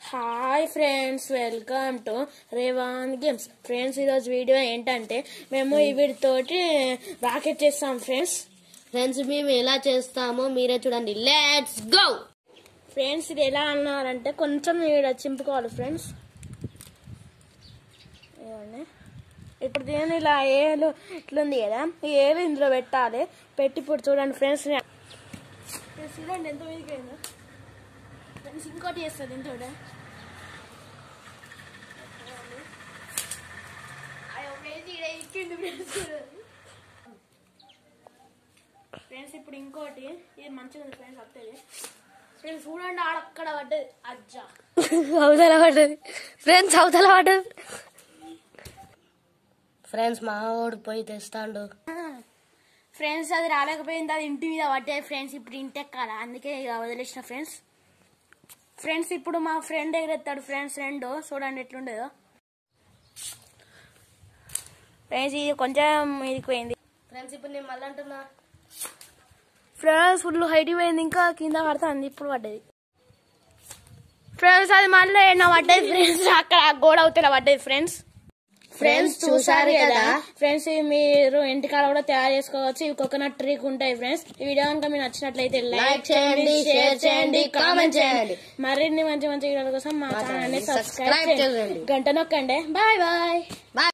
Hi friends welcome to Revan games friends ఈరోజు video ఏంటంటే మేము ఈ వీటితోటి రాకెట్ చేస్తాం ఫ్రెండ్స్ ఫ్రెండ్స్ మేము ఎలా చేస్తామో మీరే చూడండి లెట్స్ గో ఫ్రెండ్స్ ఇది ఎలా అన్నారంటే కొంచెం ఇక్కడ చింపుకోవాలి ఫ్రెండ్స్ ఇవ్వండి ఇప్పుడు దీన్ని ఇలా ఏలు ఇట్లుంది కదా ఈ ఏలు ఇందులో పెట్టాలి పెట్టి ఇప్పుడు చూడండి ఫ్రెండ్స్ చూడండి ఎంత వీకైందో ఫ్రెండ్స్ ఇంకోటి చేస్తుంది ఇంకోటి ఫ్రెండ్స్ ఇప్పుడు ఇంకోటి ఇది మంచిగా ఉంది ఫ్రెండ్స్ వస్తుంది ఫ్రెండ్స్ చూడండి ఆడక్కడ పడ్డది అజ్జా అవతల పడ్డది ఫ్రెండ్స్ అవతల పడ్డది ఫ్రెండ్స్ మా వాడు పోయి తెస్తాడు ఫ్రెండ్స్ అది రాలేకపోయింది అది ఇంటి మీద పడ్డది ఫ్రెండ్స్ ఇప్పుడు ఇంటి ఎక్కాలి అందుకే ఇక వదిలేసిన ఫ్రెండ్స్ ఫ్రెండ్స్ ఇప్పుడు మా ఫ్రెండ్ ఎగరెత్తాడు ఫ్రెండ్స్ ఫ్రెండ్ చూడండి ఎట్లుండదో ఫ్రెండ్స్ ఇది కొంచెం ఇదికి పోయింది ఫ్రెండ్స్ ఇప్పుడు నేను మళ్ళీ అంటున్నా ఫ్రెండ్స్ ఫుల్ హైట్ పోయింది ఇంకా కింద పడుతుంది ఇప్పుడు పడ్డది ఫ్రెండ్స్ అది మళ్ళీ ఏమన్నా పడ్డది ఫ్రెండ్స్ అక్కడ ఆ గోడ అవుతారా పడ్డది ఫ్రెండ్స్ ఫ్రెండ్స్ చూసారు కదా ఫ్రెండ్స్ ఇవి మీరు ఇంటికాడ కూడా తయారు చేసుకోవచ్చు ఇవి కోకోనట్ ట్రీక్ ఉంటాయి ఫ్రెండ్స్ ఈ వీడియో కనుక మీకు నచ్చినట్లయితే లైక్ చేయండి షేర్ చేయండి కామెంట్ చేయండి మరిన్ని మంచి మంచి వీడియోల కోసం మా ఛానల్ ని subscribe సబ్స్క్రైబ్ చేయండి చేయండి. గంట నొక్కండి బాయ్ బాయ్ బాయ్